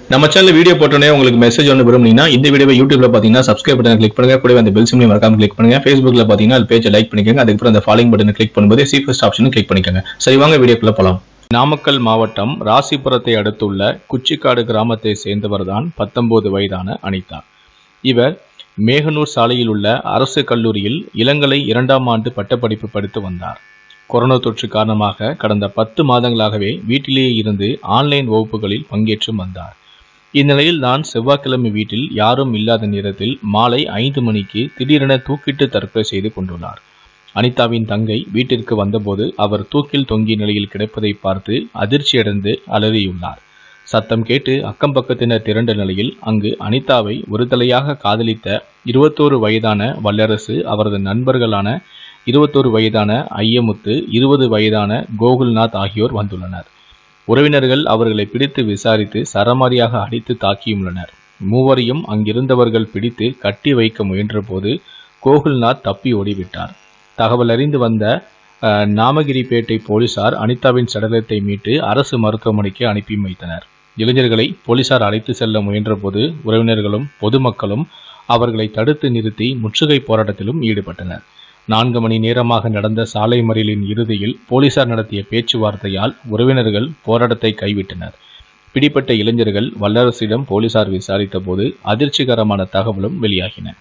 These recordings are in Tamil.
நம்ம சேனல் வீடியோ போட்டோன்னே உங்களுக்கு மெசேஜ் ஒன்று விரும்புனீங்கன்னா இந்த வீடியோவை யூடியூப்ல பார்த்தீங்கன்னா சப்ஸ்கிரைப் பட்டன் கிளிக் பண்ணுங்க கூடவே அந்த பெல் சிம்லையும் மறக்காம கிளிக் பண்ணுங்க ஃபேஸ்புக்ல பார்த்தீங்கன்னா அது பேஜை லைக் பண்ணிக்கோங்க அதுக்கப்புறம் அந்த ஃபாலோயிங் பட்டனை கிளிக் பண்ணும்போது சி ஃபர்ஸ்ட் ஆப்ஷனும் கிளிக் பண்ணிக்கோங்க சரி வாங்க வீடியோக்குள்ள போலாம் நாமக்கல் மாவட்டம் ராசிபுரத்தை அடுத்துள்ள குச்சிக்காடு கிராமத்தை சேர்ந்தவர்தான் பத்தொன்பது வயதான அனிதா இவர் மேகனூர் சாலையில் உள்ள அரசு கல்லூரியில் இளங்கலை இரண்டாம் ஆண்டு பட்டப்படிப்பு படித்து வந்தார் கொரோனா தொற்று காரணமாக கடந்த பத்து மாதங்களாகவே வீட்டிலேயே இருந்து ஆன்லைன் வகுப்புகளில் பங்கேற்று வந்தார் இந்நிலையில் தான் செவ்வாய்க்கிழமை வீட்டில் யாரும் இல்லாத நேரத்தில் மாலை ஐந்து மணிக்கு திடீரென தூக்கிட்டு தற்கொலை செய்து கொண்டுள்ளார் அனிதாவின் தங்கை வீட்டிற்கு வந்தபோது அவர் தூக்கில் தொங்கிய நிலையில் கிடப்பதை பார்த்து அதிர்ச்சியடைந்து அலறியுள்ளார் சத்தம் கேட்டு அக்கம் பக்கத்தினர் திரண்ட நிலையில் அங்கு அனிதாவை ஒரு தலையாக காதலித்த இருபத்தோரு வயதான வல்லரசு அவரது நண்பர்களான இருபத்தோரு வயதான ஐயமுத்து இருபது வயதான கோகுல்நாத் ஆகியோர் வந்துள்ளனர் உறவினர்கள் அவர்களை பிடித்து விசாரித்து சரமாரியாக அடித்து தாக்கியுள்ளனர் மூவரையும் அங்கிருந்தவர்கள் பிடித்து கட்டி வைக்க முயன்றபோது கோகுல்நாத் தப்பி ஓடிவிட்டார் தகவல் அறிந்து வந்த அஹ், நாமகிரிப்பேட்டை போலீசார் அனிதாவின் சடலத்தை மீட்டு அரசு மருத்துவமனைக்கு அனுப்பி வைத்தனர் இளைஞர்களை போலீசார் அழைத்து செல்ல முயன்றபோது உறவினர்களும் பொதுமக்களும் அவர்களை தடுத்து நிறுத்தி முற்றுகை போராட்டத்திலும் ஈடுபட்டனர் நான்கு மணி நேரமாக நடந்த சாலை மறியலின் இறுதியில் போலீசார் நடத்திய பேச்சுவார்த்தையால் உறவினர்கள் போராட்டத்தை கைவிட்டனர் பிடிப்பட்ட இளைஞர்கள் வல்லரசிடம் போலீசார் விசாரித்தபோது அதிர்ச்சிகரமான தகவலும் வெளியாகின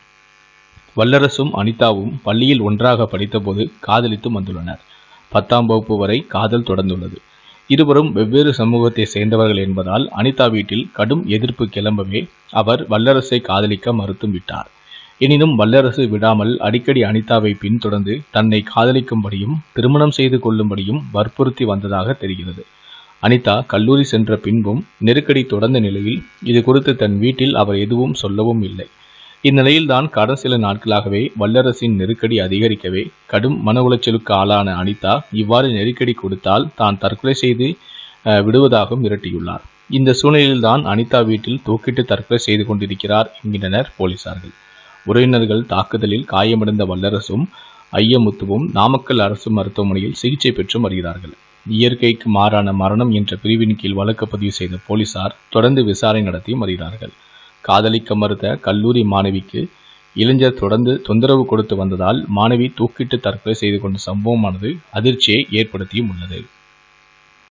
வல்லரசும் அனிதாவும் பள்ளியில் ஒன்றாக படித்தபோது காதலித்து வந்துள்ளனர் பத்தாம் வகுப்பு வரை காதல் தொடர்ந்துள்ளது இருவரும் வெவ்வேறு சமூகத்தை சேர்ந்தவர்கள் என்பதால் அனிதா வீட்டில் கடும் எதிர்ப்பு கிளம்பவே அவர் வல்லரசை காதலிக்க மறுத்தும் விட்டார் எனினும் வல்லரசு விடாமல் அடிக்கடி அனிதாவை பின்தொடர்ந்து தன்னை காதலிக்கும்படியும் திருமணம் செய்து கொள்ளும்படியும் வற்புறுத்தி வந்ததாக தெரிகிறது அனிதா கல்லூரி சென்ற பின்பும் நெருக்கடி தொடர்ந்த நிலையில் இது குறித்து தன் வீட்டில் அவர் எதுவும் சொல்லவும் இல்லை இந்நிலையில்தான் கடந்த சில நாட்களாகவே வல்லரசின் நெருக்கடி அதிகரிக்கவே கடும் மன உளைச்சலுக்கு ஆளான அனிதா இவ்வாறு நெருக்கடி கொடுத்தால் தான் தற்கொலை செய்து அஹ், விடுவதாகவும் மிரட்டியுள்ளார் இந்த சூழ்நிலையில்தான் அனிதா வீட்டில் தூக்கிட்டு தற்கொலை செய்து கொண்டிருக்கிறார் என்கின்றனர் போலீசார்கள் உறவினர்கள் தாக்குதலில் காயமடைந்த வல்லரசும் ஐயமுத்துவும் நாமக்கல் அரசு மருத்துவமனையில் சிகிச்சை பெற்று வருகிறார்கள் இயற்கைக்கு மாறான மரணம் என்ற பிரிவின் கீழ் வழக்கு பதிவு செய்த போலீசார் தொடர்ந்து விசாரணை நடத்தி வருகிறார்கள் காதலிக்க மறுத்த கல்லூரி மாணவிக்கு இளைஞர் தொடர்ந்து தொந்தரவு கொடுத்து வந்ததால் மாணவி தூக்கிட்டு தற்கொலை செய்து கொண்ட சம்பவமானது அதிர்ச்சியை ஏற்படுத்தியும் உள்ளது